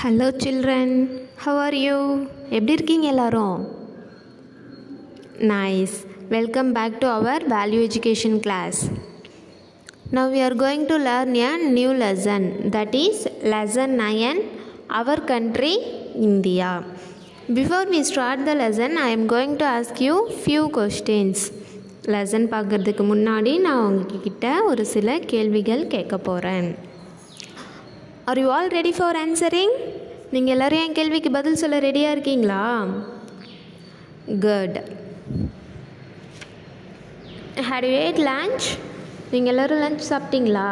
Hello children how are you எப்படி இருக்கீங்க எல்லாரும் nice welcome back to our value education class Now we are going to learn a new lesson that is lesson 9 our country India. Before we start the lesson I am going to ask you few questions. Lesson பார்க்குறதுக்கு முன்னாடி நான் உங்ககிட்ட ஒரு சில கேள்விகள் கேட்க போகிறேன் are you all ready for answering நீங்கள் எல்லோரும் என் கேள்விக்கு பதில் சொல்ல ரெடியாக இருக்கீங்களா good had you ate lunch நீங்கள் எல்லோரும் லஞ்ச் சாப்பிட்டீங்களா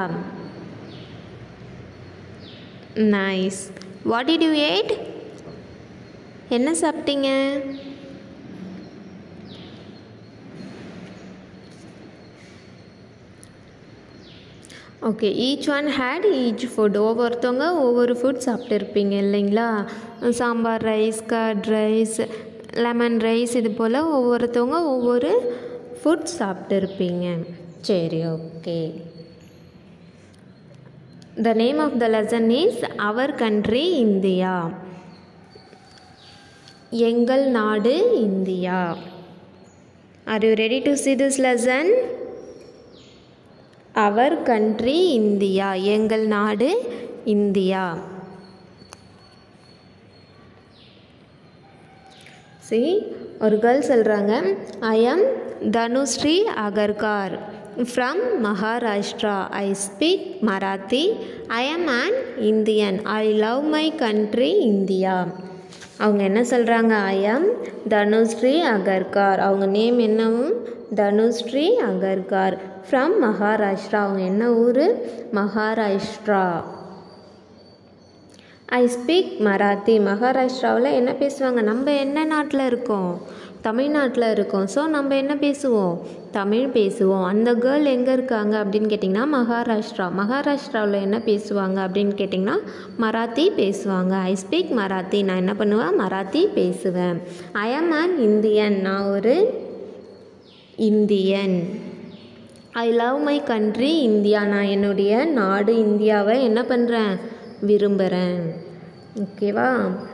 nice what did you ate என்ன சாப்பிட்டீங்க okay each one had each food ஒவ்வொருத்தவங்க ஒவ்வொரு ஃபுட் சாப்பிட்டுருப்பீங்க இல்லைங்களா sambar rice curd rice lemon rice இது போல் ஒவ்வொருத்தவங்க ஒவ்வொரு ஃபுட் சாப்பிட்டுருப்பீங்க சரி okay the name of the lesson is our country India எங்கள் நாடு India are you ready to see this lesson our country India எங்கள் நாடு இந்தியா சி ஒரு கேர்ள் சொல்கிறாங்க I am Tanushree Agarkar from Maharashtra I speak Marathi I am an Indian I love my country India அவங்க என்ன சொல்கிறாங்க I am Tanushree Agarkar அவங்க நேம் என்னவும் Tanushree Agarkar from Maharashtra அவங்க என்ன ஊர் மகாராஷ்டிரா ஐ ஸ்பீக் மராத்தி மகாராஷ்டிராவில் என்ன பேசுவாங்க நம்ம என்ன நாட்டில் இருக்கோம் தமிழ்நாட்டில் இருக்கோம் ஸோ நம்ம என்ன பேசுவோம் தமிழ் பேசுவோம் அந்த கேர்ள் எங்கே இருக்காங்க அப்படின்னு கேட்டிங்கன்னா மகாராஷ்டிரா மகாராஷ்டிராவில் என்ன பேசுவாங்க அப்படின்னு கேட்டிங்கன்னா மராத்தி பேசுவாங்க ஐ ஸ்பீக் மராத்தி நான் என்ன பண்ணுவேன் மராத்தி பேசுவேன் ஐ ஆம் அன் இந்தியன் நான் ஒரு Indian I love my country India நான் என்னுடைய நாடு இந்தியாவை என்ன பண்ணுறேன் விரும்புகிறேன் ஓகேவா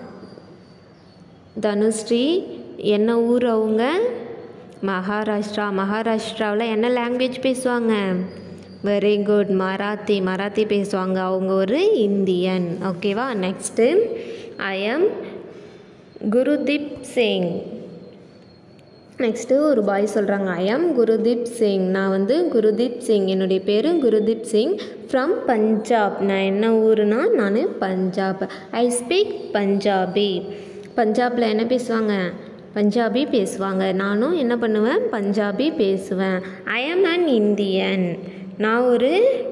தனுஸ்ரீ என்ன ஊர் அவங்க மகாராஷ்டிரா மகாராஷ்டிராவில் என்ன லாங்குவேஜ் பேசுவாங்க வெரி குட் மராத்தி மராத்தி பேசுவாங்க அவங்க ஒரு இந்தியன் ஓகேவா next I am Gurdeep Singh next ஒரு பாய் சொல்கிறாங்க ஐ எம் குருதீப் சிங் நான் வந்து குருதீப் சிங் என்னுடைய பேர் குருதீப் சிங் ஃப்ரம் பஞ்சாப் நான் என்ன ஊருனா நான் பஞ்சாப் ஐ ஸ்பீக் பஞ்சாபி பஞ்சாபில் என்ன பேசுவாங்க பஞ்சாபி பேசுவாங்க நானும் என்ன பண்ணுவேன் பஞ்சாபி பேசுவேன் ஐ எம் அன் இந்தியன் நான் ஒரு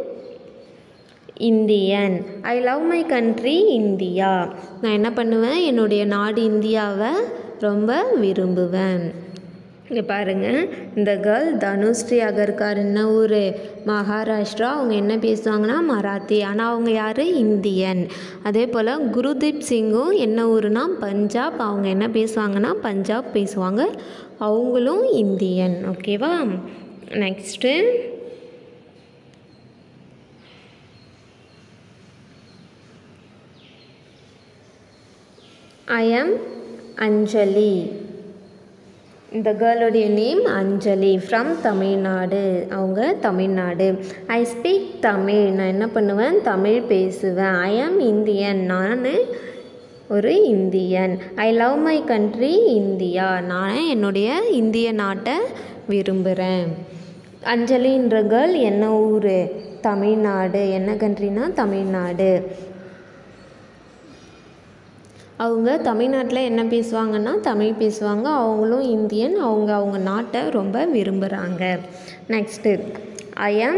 Indian I love my country India நான் என்ன பண்ணுவேன் என்னுடைய நாடு இந்தியாவை ரொம்ப விரும்புவேன் இங்கே பாருங்கள் இந்த கேர்ள் தனுஸ்ரீ அகர்கார் என்ன ஊர் மகாராஷ்டிரா அவங்க என்ன பேசுவாங்கன்னா மராத்தி ஆனால் அவங்க யார் இந்தியன் அதே போல் குருதீப் சிங்கும் என்ன ஊருனா பஞ்சாப் அவங்க என்ன பேசுவாங்கன்னா பஞ்சாப் பேசுவாங்க அவங்களும் இந்தியன் ஓகேவா நெக்ஸ்ட்டு ஐ எம் அஞ்சலி இந்த கேர்ளுடைய நேம் அஞ்சலி ஃப்ரம் தமிழ்நாடு அவங்க தமிழ்நாடு ஐ ஸ்பீக் தமிழ் நான் என்ன பண்ணுவேன் தமிழ் பேசுவேன் ஐ ஆம் இந்தியன் நான் ஒரு Indian I love my country India நான் என்னுடைய இந்திய நாட்டை விரும்புகிறேன் அஞ்சலின்ற கேர்ள் என்ன ஊர் தமிழ்நாடு என்ன கண்ட்ரினா தமிழ்நாடு அவங்க தமிழ்நாட்டில் என்ன பேசுவாங்கன்னா தமிழ் பேசுவாங்க அவங்களும் இந்தியன் அவங்க அவங்க நாட்டை ரொம்ப விரும்புகிறாங்க next I am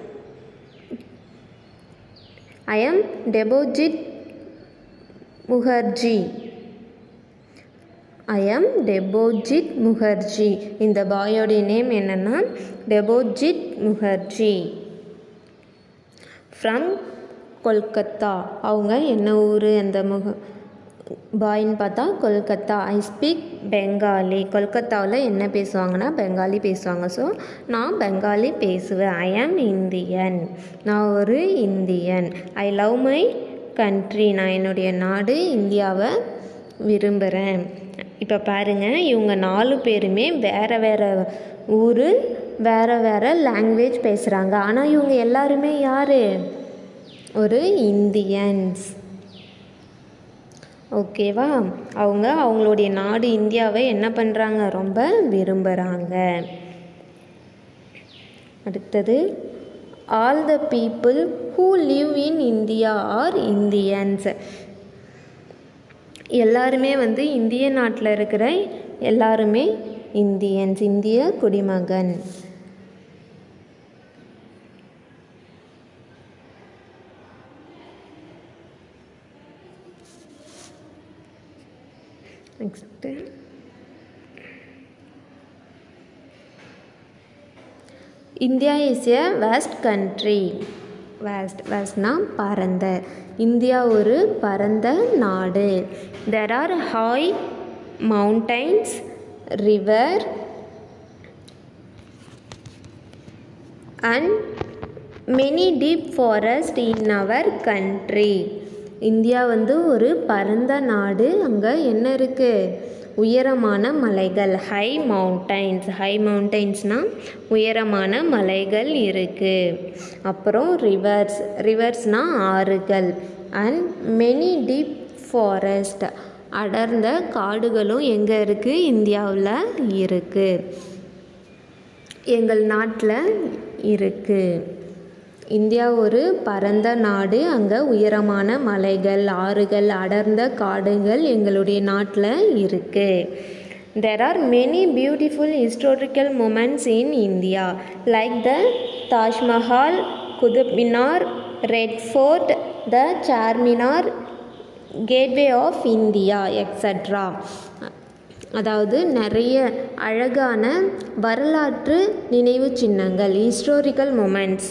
I am Debojit Mukherjee I am Debojit Mukherjee இந்த பாயோடைய நேம் என்னென்னா டெபோஜிட் முகர்ஜி ஃப்ரம் கொல்கத்தா அவங்க என்ன ஊர் அந்த முக பாயின்னு பார்த்தா கொல்கத்தா ஐ ஸ்பீக் பெங்காலி கொல்கத்தாவில் என்ன பேசுவாங்கன்னா பெங்காலி பேசுவாங்க ஸோ நான் பெங்காலி பேசுவேன் ஐ ஆம் இந்தியன் நான் ஒரு Indian I love my country நான் என்னுடைய நாடு இந்தியாவை விரும்புகிறேன் இப்போ பாருங்கள் இவங்க நாலு பேருமே வேறு வேறு ஊர் வேறு வேறு லாங்குவேஜ் பேசுகிறாங்க ஆனால் இவங்க எல்லாருமே யார் ஒரு இந்தியன்ஸ் ஓகேவா அவங்க அவங்களுடைய நாடு இந்தியாவை என்ன பண்ணுறாங்க ரொம்ப விரும்புகிறாங்க அடுத்தது all the people who live in India are Indians எல்லாருமே வந்து இந்திய நாட்டில் இருக்கிற எல்லாருமே இந்தியன்ஸ் இந்திய குடிமகன் next India is a vast country vast வேஸ்ட்னா பரந்த இந்தியா ஒரு பரந்த நாடு there are high mountains river and many deep forest in our country India வந்து ஒரு பரந்த நாடு அங்கே என்ன இருக்குது உயரமான மலைகள் ஹை மவுண்டைன்ஸ் ஹை மவுண்டைன்ஸ்னால் உயரமான மலைகள் இருக்குது அப்புறம் ரிவர்ஸ் ரிவர்ஸ்னால் ஆறுகள் அண்ட் மெனி டீப் ஃபாரஸ்ட் அடர்ந்த காடுகளும் எங்கே இருக்குது இந்தியாவில் இருக்குது எங்கள் நாட்டில் இருக்குது இந்தியா ஒரு பரந்த நாடு அங்கே உயரமான மலைகள் ஆறுகள் அடர்ந்த காடுகள் எங்களுடைய நாட்டில் இருக்குது there are many beautiful historical moments in India like the Taj Mahal Qutub Minar red fort the Charminar gateway of India extra அதாவது நிறைய அழகான வரலாற்று நினைவு சின்னங்கள் historical moments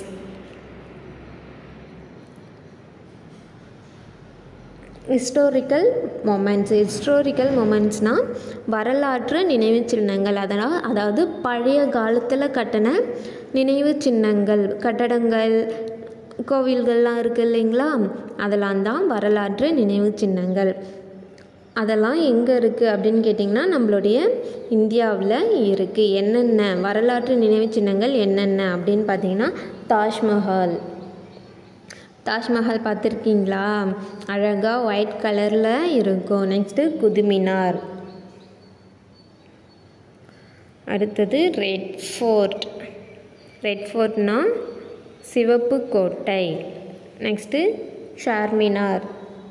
historical moments historical மொமெண்ட்ஸ்னால் வரலாற்று நினைவு சின்னங்கள் அதனால் அதாவது பழைய காலத்தில் கட்டின நினைவு சின்னங்கள் கட்டடங்கள் கோவில்கள்லாம் இருக்குது இல்லைங்களா அதெல்லாம் தான் வரலாற்று நினைவு சின்னங்கள் அதெல்லாம் எங்கே இருக்குது அப்படின்னு கேட்டிங்கன்னா நம்மளுடைய இந்தியாவில் இருக்குது என்னென்ன வரலாற்று நினைவு சின்னங்கள் என்னென்ன அப்படின்னு பார்த்தீங்கன்னா தாஜ்மஹால் தாஜ்மஹால் பார்த்துருக்கீங்களா அழகாக ஒயிட் கலரில் இருக்கும் நெக்ஸ்ட்டு குதுமினார் அடுத்தது ரெட் ஃபோர்ட் ரெட் ஃபோர்ட்னா சிவப்பு கோட்டை next Charminar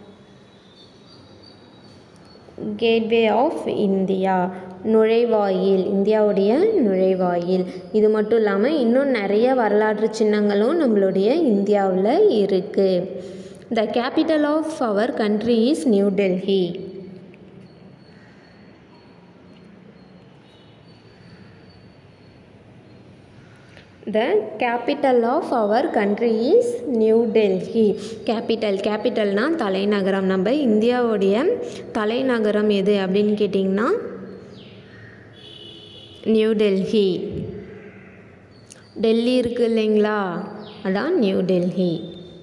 gateway of India நுழைவாயில் இந்தியாவுடைய நுழைவாயில் இது மட்டும் இல்லாமல் இன்னும் நிறைய வரலாற்று சின்னங்களும் நம்மளுடைய இந்தியாவில் இருக்குது the capital of our country is New Delhi the capital of our country is New Delhi capital கேபிட்டல்னால் தலைநகரம் நம்ம இந்தியாவுடைய தலைநகரம் எது அப்படின்னு கேட்டிங்கன்னா நியூ டெல்லி டெல்லி இருக்குது இல்லைங்களா அதான் New Delhi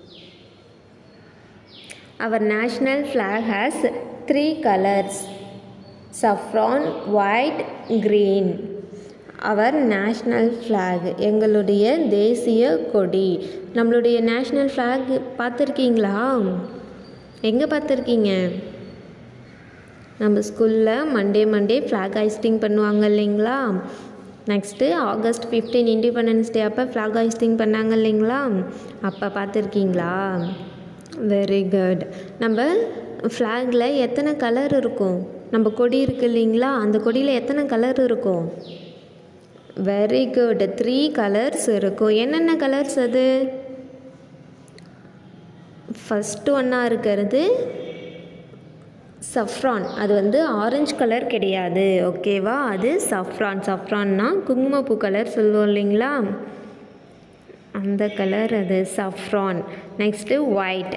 our national flag has three colours saffron white green our national flag எங்களுடைய தேசிய கொடி நம்மளுடைய நேஷ்னல் ஃப்ளாக் பார்த்துருக்கீங்களா எங்கே பார்த்துருக்கீங்க நம்ம ஸ்கூலில் மண்டே மண்டே ஃப்ளாக் ஹைஸ்டிங் பண்ணுவாங்க இல்லைங்களா next August fifteen independence day அப்போ ஃப்ளாக் ஹைஸ்டிங் பண்ணாங்க இல்லைங்களா அப்போ பார்த்துருக்கீங்களா வெரி குட் நம்ம ஃப்ளாகில் எத்தனை கலர் இருக்கும் நம்ம கொடி இருக்கு இல்லைங்களா அந்த கொடியில் எத்தனை கலர் இருக்கும் வெரி குட் த்ரீ கலர்ஸ் இருக்கும் என்னென்ன கலர்ஸ் அது ஃபஸ்ட்டு ஒன்றா இருக்கிறது சஃப்ரான் அது வந்து ஆரஞ்சு கலர் கிடையாது ஓகேவா அது சஃப்ரான் சஃப்ரான்னா குங்குமப்பூ கலர் சொல்லுவோம் இல்லைங்களா அந்த கலர் அது சஃப்ரான் நெக்ஸ்ட்டு ஒயிட்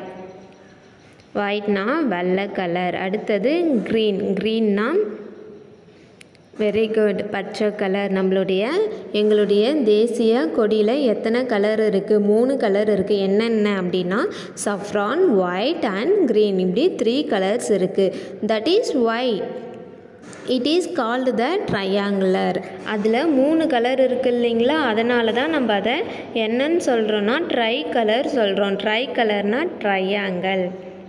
ஒயிட்னா வெள்ளை கலர் அடுத்தது க்ரீன் க்ரீன்னா வெரி குட் பச்சை கலர் நம்மளுடைய எங்களுடைய தேசிய கொடியில் எத்தனை கலர் இருக்குது மூணு கலர் இருக்குது என்னென்ன அப்படின்னா சஃப்ரான் ஒயிட் அண்ட் க்ரீன் இப்படி த்ரீ கலர்ஸ் இருக்குது that is why it is called the triangular அதில் மூணு கலர் இருக்குது இல்லைங்களா அதனால தான் நம்ம அதை என்னன்னு சொல்கிறோன்னா ட்ரை கலர் சொல்கிறோம் ட்ரை கலர்னால் ட்ரையாங்கல்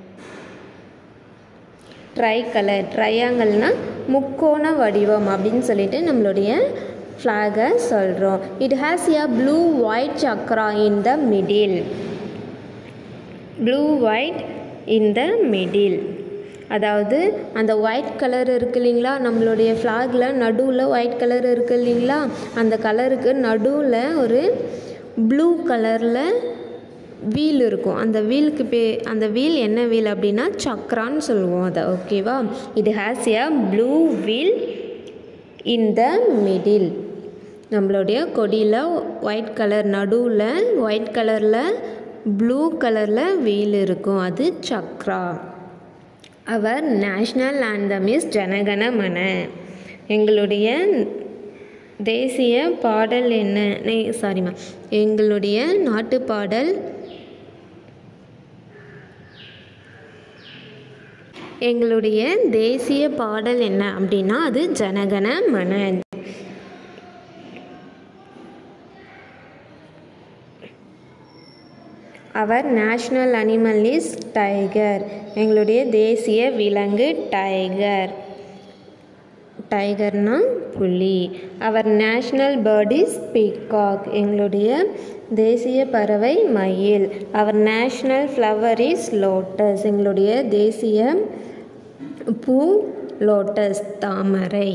ட்ரை கலர் ட்ரையாங்கல்னால் முக்கோண வடிவம் அப்படின்னு சொல்லிட்டு நம்மளுடைய ஃப்ளாகை சொல்கிறோம் it has a blue white chakra in the middle blue white in the middle அதாவது அந்த ஒயிட் கலர் இருக்கு இல்லைங்களா நம்மளுடைய ஃப்ளாகில் நடுவில் ஒயிட் கலர் இருக்குது இல்லைங்களா அந்த கலருக்கு நடுவில் ஒரு ப்ளூ கலரில் வீல் இருக்கும் அந்த வீலுக்கு பே அந்த வீல் என்ன வீல் அப்படின்னா சக்ரான்னு சொல்லுவோம் அதை ஓகேவா it has a blue wheel in the middle நம்மளுடைய கொடியில் ஒயிட் கலர் நடுவில் ஒயிட் கலரில் ப்ளூ கலரில் வீல் இருக்கும் அது chakra our national anthem is Jana Gana Mana எங்களுடைய தேசிய பாடல் என்ன சாரிம்மா எங்களுடைய நாட்டு பாடல் எங்களுடைய தேசிய பாடல் என்ன அப்படின்னா அது Janagana Mana our national animal is tiger எங்களுடைய தேசிய விலங்கு டைகர் டைகர்னா புலி our national bird is peacock எங்களுடைய தேசிய பறவை மயில் our national flower is lotus எங்களுடைய தேசிய பூ லோட்டஸ் தாமரை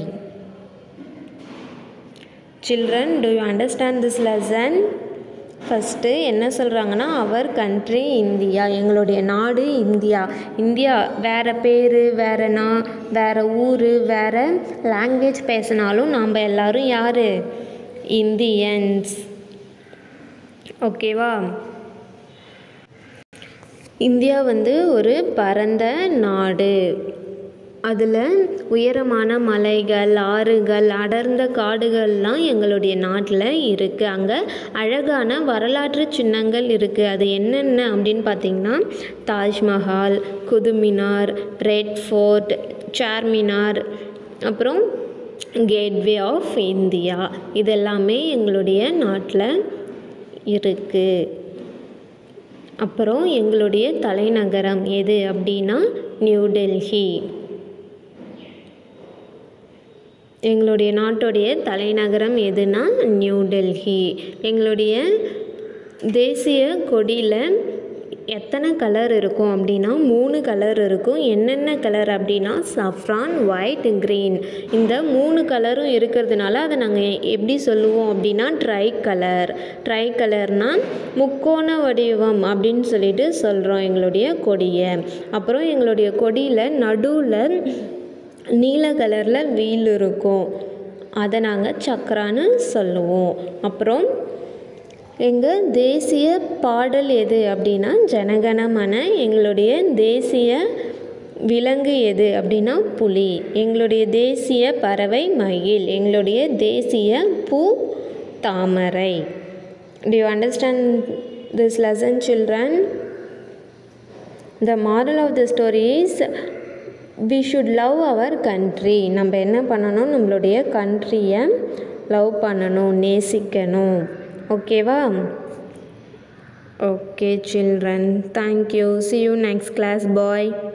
children do you understand this lesson first என்ன சொல்கிறாங்கன்னா அவர் கண்ட்ரி இந்தியா எங்களுடைய நாடு இந்தியா இந்தியா வேறு பேர் வேறு நா வேறு ஊர் வேறு லாங்குவேஜ் பேசினாலும் நாம் எல்லோரும் யார் இந்தியன்ஸ் ஓகேவா இந்தியா வந்து ஒரு பரந்த நாடு அதில் உயரமான மலைகள் ஆறுகள் அடர்ந்த காடுகள்லாம் எங்களுடைய நாட்டில் இருக்குது அங்கே அழகான வரலாற்று சின்னங்கள் இருக்குது அது என்னென்ன அப்படின்னு பார்த்திங்கன்னா தாஜ்மஹால் குதுமினார் ரெட் ஃபோர்ட் சார்மினார் அப்புறம் கேட்வே ஆஃப் இந்தியா இதெல்லாமே எங்களுடைய நாட்டில் இருக்குது அப்புறம் எங்களுடைய தலைநகரம் எது அப்படின்னா நியூ டெல்லி எங்களுடைய நாட்டுடைய தலைநகரம் எதுனா நியூ டெல்லி எங்களுடைய தேசிய கொடியில் எத்தனை கலர் இருக்கும் அப்படின்னா மூணு கலர் இருக்கும் என்னென்ன கலர் அப்படின்னா சஃப்ரான் ஒயிட் க்ரீன் இந்த மூணு கலரும் இருக்கிறதுனால அதை நாங்கள் எப்படி சொல்லுவோம் அப்படின்னா ட்ரை கலர் ட்ரை கலர்னால் முக்கோண வடிவம் அப்படின்னு சொல்லிட்டு சொல்கிறோம் எங்களுடைய கொடியை அப்புறம் எங்களுடைய கொடியில் நடுவில் நீல கலரில் வீல் இருக்கும் அதை நாங்கள் சக்கரான்னு சொல்லுவோம் அப்புறம் எங்கள் தேசிய பாடல் எது அப்படின்னா ஜனகணமன எங்களுடைய தேசிய விலங்கு எது அப்படின்னா புலி எங்களுடைய தேசிய பறவை மயில் எங்களுடைய தேசிய பூ தாமரை do you understand this lesson children the moral of the story is we should love our country நம்ம என்ன பண்ணணும் நம்மளுடைய கண்ட்ரியை லவ் பண்ணணும் நேசிக்கணும் ஓகேவா okay children thank you see you next class bye